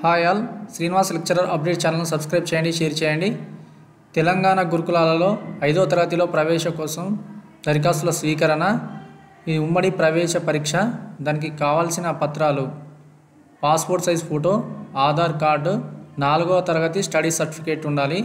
hi all Srinivas lecturer update ఛానల్ను subscribe చేయండి share చేయండి తెలంగాణ గురుకులాలలో ఐదో తరగతిలో ప్రవేశ కోసం దరఖాస్తుల స్వీకరణ ఈ ఉమ్మడి ప్రవేశ పరీక్ష దానికి కావాల్సిన పత్రాలు passport size photo Aadhaar card నాలుగవ తరగతి స్టడీ సర్టిఫికేట్ ఉండాలి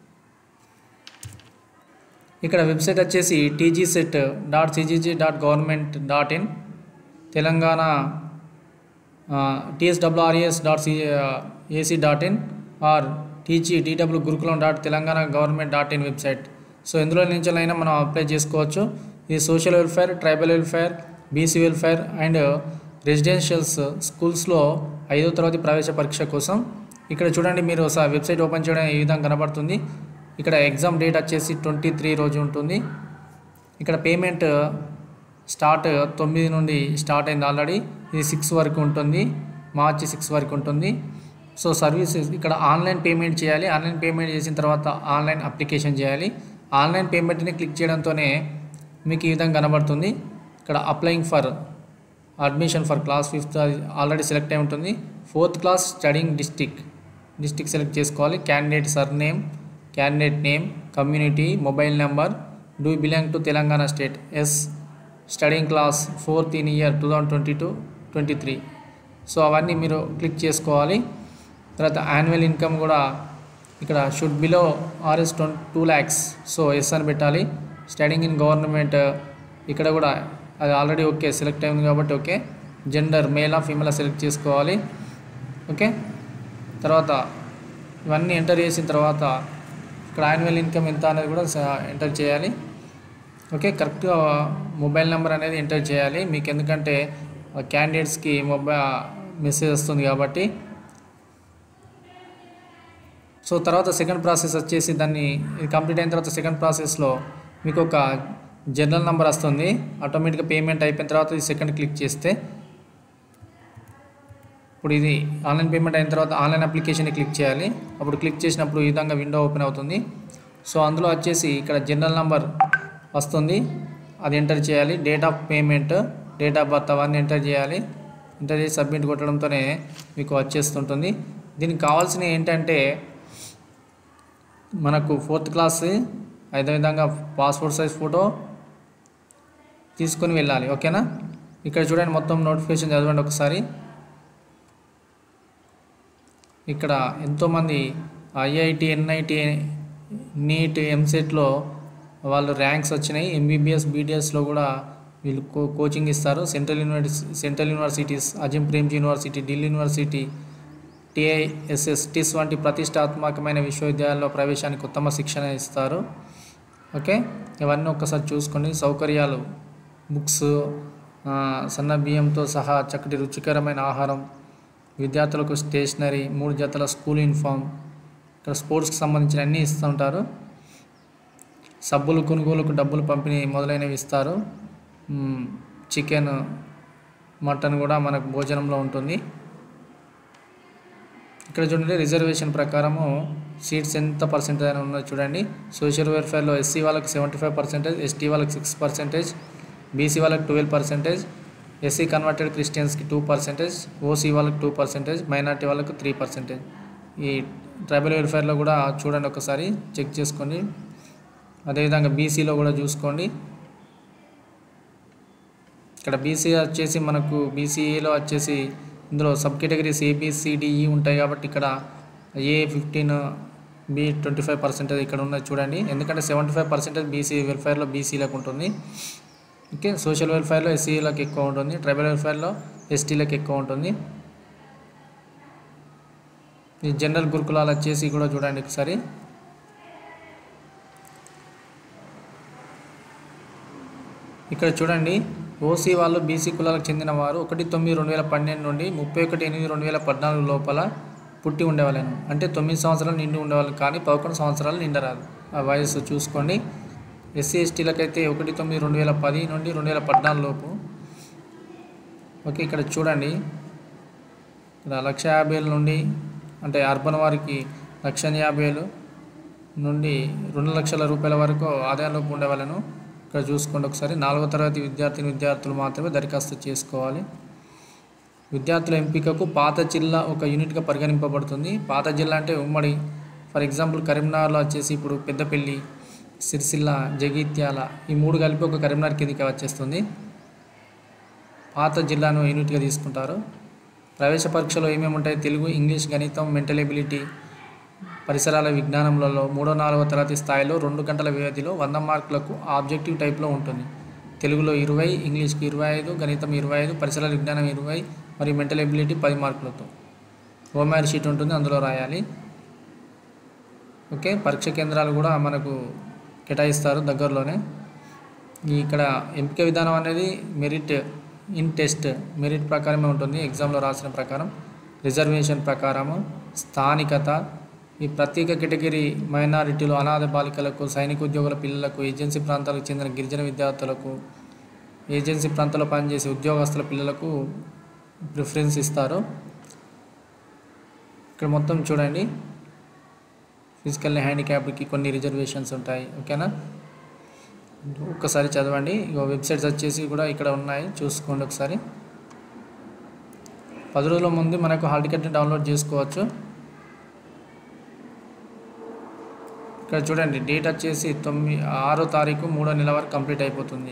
ఇక్కడ వెబ్సైట్ వచ్చేసి TG CET dot CGG dot government dot in Telangana TSWRS dot C AC dot in R TG TW gurukulam dot Telangana government dot in website so ఇందులో నుంచి అయినా మనం అప్లై చేసుకోవచ్చు ఇది social welfare tribal welfare BC welfare and residentials స్కూల్స్లో ఐదో తరగతి ప్రవేశ పరీక్ష కోసం ఇక్కడ చూడండి మీరు ఒకసారి వెబ్సైట్ ఓపెన్ చేయడం ఈ విధంగా కనబడుతుంది ఇక్కడ ఎగ్జామ్ డేట్ వచ్చేసి ట్వంటీ త్రీ రోజు ఉంటుంది ఇక్కడ పేమెంట్ స్టార్ట్ తొమ్మిది నుండి స్టార్ట్ అయింది ఆల్రెడీ ఇది సిక్స్ వరకు ఉంటుంది మార్చి సిక్స్ వరకు ఉంటుంది సో సర్వీసెస్ ఇక్కడ ఆన్లైన్ పేమెంట్ చేయాలి ఆన్లైన్ పేమెంట్ చేసిన తర్వాత ఆన్లైన్ అప్లికేషన్ చేయాలి ఆన్లైన్ పేమెంట్ని క్లిక్ చేయడంతోనే మీకు ఈ విధంగా కనబడుతుంది ఇక్కడ applying for admission for class fifth already select అయి ఉంటుంది fourth class studying district district select చేసుకోవాలి candidate surname candidate name community mobile number do belong to Telangana state yes studying class fourth in year two thousand twenty two twenty three so అవన్నీ మీరు click చేసుకోవాలి తర్వాత annual income కూడా ఇక్కడ should below RS twenty two lakhs so yes అని పెట్టాలి studying in government ఇక్కడ కూడా అది ఆల్రెడీ ఓకే సెలెక్ట్ అయింది కాబట్టి ఓకే జెండర్ మేలా ఫీమేలా సెలెక్ట్ చేసుకోవాలి ఓకే తర్వాత ఇవన్నీ ఎంటర్ చేసిన తర్వాత ఇక్కడ యాన్యువల్ ఇన్కమ్ ఎంత అనేది కూడా ఎంటర్ చేయాలి ఓకే కరెక్ట్గా మొబైల్ నెంబర్ అనేది ఎంటర్ చేయాలి మీకు ఎందుకంటే క్యాండిడేట్స్కి మొబైల్ మెసేజ్ వస్తుంది కాబట్టి సో తర్వాత సెకండ్ ప్రాసెస్ వచ్చేసి దాన్ని ఇది కంప్లీట్ అయిన తర్వాత సెకండ్ ప్రాసెస్లో మీకు ఒక జనరల్ నెంబర్ వస్తుంది ఆటోమేటిక్గా పేమెంట్ అయిపోయిన తర్వాత ఈ సెకండ్ క్లిక్ చేస్తే ఇప్పుడు ఇది ఆన్లైన్ పేమెంట్ అయిన తర్వాత ఆన్లైన్ అప్లికేషన్ క్లిక్ చేయాలి అప్పుడు క్లిక్ చేసినప్పుడు ఈ విధంగా విండో ఓపెన్ అవుతుంది సో అందులో వచ్చేసి ఇక్కడ జనరల్ నంబర్ వస్తుంది అది ఎంటర్ చేయాలి date of payment date of birth అవన్నీ ఎంటర్ చేయాలి ఎంటర్ చేసి సబ్మిట్ కొట్టడంతోనే మీకు వచ్చేస్తుంటుంది దీనికి కావాల్సినవి ఏంటంటే మనకు ఫోర్త్ క్లాస్ అదేవిధంగా పాస్పోర్ట్ సైజ్ ఫోటో తీసుకొని వెళ్ళాలి ఓకేనా ఇక్కడ చూడండి మొత్తం నోటిఫికేషన్ చదవండి ఒకసారి ఇక్కడ ఎంతోమంది ఐఐటి ఎన్ఐటి నీట్ ఎంసెట్లో వాళ్ళు ర్యాంక్స్ వచ్చినాయి ఎంబీబీఎస్ బీడిఎస్లో కూడా వీళ్ళు కో కోచింగ్ ఇస్తారు సెంట్రల్ యూనివర్సి central universities Azim Premji university Delhi university TISS TISS వంటి ప్రతిష్టాత్మకమైన విశ్వవిద్యాలయాల్లో ప్రవేశానికి ఉత్తమ శిక్షణ ఇస్తారు ఓకే ఇవన్నీ ఒక్కసారి చూసుకోండి సౌకర్యాలు బుక్స్ సన్న బియ్యంతో సహా చక్కటి రుచికరమైన ఆహారం విద్యార్థులకు స్టేషనరీ మూడు జతల స్కూల్ యూనిఫామ్ ఇక్కడ స్పోర్ట్స్కి సంబంధించిన అన్నీ ఇస్తుంటారు సబ్బులు కొనుగోలుకు డబ్బులు పంపిణీ మొదలైనవి ఇస్తారు చికెన్ మటన్ కూడా మనకు భోజనంలో ఉంటుంది ఇక్కడ చూడండి రిజర్వేషన్ ప్రకారము సీట్స్ ఎంత పర్సెంటేజ్ అని ఉన్నది చూడండి సోషల్ వెల్ఫేర్లో ఎస్సీ వాళ్ళకి సెవెంటీ ఫైవ్ పర్సెంటేజ్ ఎస్టీ వాళ్ళకి సిక్స్ పర్సెంటేజ్ బీసీ వాళ్ళకి ట్వెల్వ్ పర్సెంటేజ్ ఎస్సీ కన్వర్టెడ్ క్రిస్టియన్స్కి టూ పర్సెంటేజ్ ఓసీ వాళ్ళకి టూ పర్సెంటేజ్ మైనార్టీ వాళ్ళకి త్రీ పర్సెంటేజ్ ఈ ట్రైబల్ వెల్ఫేర్లో కూడా చూడండి ఒకసారి చెక్ చేసుకోండి అదేవిధంగా బీసీలో కూడా చూసుకోండి ఇక్కడ బీసీ వచ్చేసి మనకు బీసీఏలో వచ్చేసి ఇందులో సబ్ కేటగిరీస్ ఏబిసిడిఈ ఉంటాయి కాబట్టి ఇక్కడ A fifteen B twenty five percentage ఇక్కడ ఉన్నది చూడండి ఎందుకంటే సెవెంటీ ఫైవ్ పర్సెంటేజ్ బీసీ వెల్ఫేర్లో బీసీలకు ఉంటుంది ఓకే సోషల్ వెల్ఫేర్లో ఎస్సీలకు ఎక్కువ ఉంటుంది ట్రైబల్ వెల్ఫేర్లో ఎస్టీలకు ఎక్కువ ఉంటుంది ఈ జనరల్ గురుకులాలు వచ్చేసి కూడా చూడండి ఒకసారి ఇక్కడ చూడండి ఓసీ వాళ్ళు బీసీ కులాలకు చెందిన వారు ఒకటి తొమ్మిది రెండు వేల పన్నెండు నుండి ముప్పై ఒకటి ఎనిమిది రెండు వేల పద్నాలుగు లోపల పుట్టి ఉండేవాళ్ళను అంటే తొమ్మిది సంవత్సరాలు నిండి ఉండేవాళ్ళు కానీ పదకొండు సంవత్సరాలు నిండరాదు ఆ వయసు చూసుకోండి ఎస్సీ ఎస్టీలకైతే ఒకటి తొమ్మిది రెండు వేల పది నుండి రెండు వేల పద్నాలుగు లోపు ఓకే ఇక్కడ చూడండి ఇక్కడ లక్ష యాభై వేల నుండి అంటే అర్బన్ వారికి లక్ష యాభై వేలు నుండి రెండు లక్షల రూపాయల వరకు ఆదాయంలోపు ఉండేవాళ్ళను ఇక్కడ చూసుకోండి ఒకసారి నాలుగో తరగతి విద్యార్థిని విద్యార్థులు మాత్రమే దరఖాస్తు చేసుకోవాలి విద్యార్థుల ఎంపికకు పాత జిల్లా ఒక యూనిట్గా పరిగణింపబడుతుంది పాత జిల్లా అంటే ఉమ్మడి ఫర్ ఎగ్జాంపుల్ కరీంనగర్లో వచ్చేసి ఇప్పుడు పెద్దపల్లి సిరిసిల్ల జగిత్యాల ఈ మూడు కలిపి ఒక కరీంనగర్ కిందకి వచ్చేస్తుంది పాత జిల్లాను యూనిట్గా తీసుకుంటారు ప్రవేశ పరీక్షలో ఏమేమి ఉంటాయి తెలుగు ఇంగ్లీష్ గణితం మెంటల్ ఎబిలిటీ పరిసరాల విజ్ఞానంలలో మూడో నాలుగో తరగతి స్థాయిలో రెండు గంటల వ్యవధిలో వంద మార్కులకు ఆబ్జెక్టివ్ టైప్లో ఉంటుంది తెలుగులో ఇరవై ఇంగ్లీష్కి ఇరవై ఐదు గణితం ఇరవై ఐదు పరిసరాల విజ్ఞానం ఇరవై మరియు మెంటల్ ఎబిలిటీ పది మార్కులతో హోంవర్క్ షీట్ ఉంటుంది అందులో రాయాలి ఓకే పరీక్ష కేంద్రాలు కూడా మనకు కేటాయిస్తారు దగ్గరలోనే ఈ ఇక్కడ ఎంపిక విధానం అనేది మెరిట్ ఇన్ టెస్ట్ మెరిట్ ప్రకారమే ఉంటుంది ఎగ్జామ్లో రాసిన ప్రకారం రిజర్వేషన్ ప్రకారము స్థానికత ఈ ప్రత్యేక కేటగిరీ మైనారిటీలు అనాథ బాలికలకు సైనిక ఉద్యోగుల పిల్లలకు ఏజెన్సీ ప్రాంతాలకు చెందిన గిరిజన విద్యార్థులకు ఏజెన్సీ ప్రాంతాల్లో పనిచేసే ఉద్యోగస్తుల పిల్లలకు ప్రిఫరెన్స్ ఇస్తారు ఇక్కడ మొత్తం చూడండి ఫిజికల్ హ్యాండిక్యాప్డ్కి కొన్ని రిజర్వేషన్స్ ఉంటాయి ఓకేనా ఒక్కసారి చదవండి ఇగో వెబ్సైట్స్ వచ్చేసి కూడా ఇక్కడ ఉన్నాయి చూసుకోండి ఒకసారి పది రోజుల ముందు మనకు హాల్ టికెట్ని డౌన్లోడ్ చేసుకోవచ్చు ఇక్కడ చూడండి డేట్ వచ్చేసి తొమ్మిది ఆరో తారీఖు మూడో నెల వరకు కంప్లీట్ అయిపోతుంది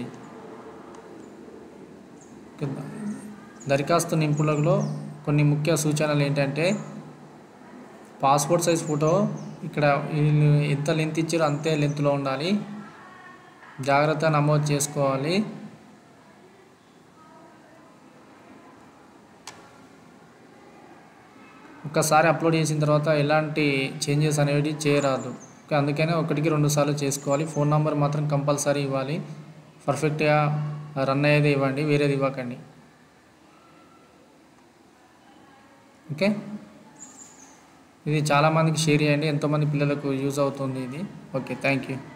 దరఖాస్తు నింపులలో కొన్ని ముఖ్య సూచనలు ఏంటంటే పాస్పోర్ట్ సైజ్ ఫోటో ఇక్కడ వీళ్ళు ఎంత లెంత్ ఇచ్చారో అంతే లెంత్లో ఉండాలి జాగ్రత్త నమోదు చేసుకోవాలి ఒక్కసారి అప్లోడ్ చేసిన తర్వాత ఎలాంటి చేంజెస్ అనేవి చేయరాదు ఓకే అందుకనే ఒకటికి రెండు సార్లు చేసుకోవాలి ఫోన్ నెంబర్ మాత్రం కంపల్సరీ ఇవ్వాలి పర్ఫెక్ట్గా రన్ అయ్యేది ఇవ్వండి వేరేది ఇవ్వకండి ఓకే ఇది చాలామందికి షేర్ చేయండి ఎంతోమంది పిల్లలకు యూజ్ అవుతుంది ఇది ఓకే థ్యాంక్ యూ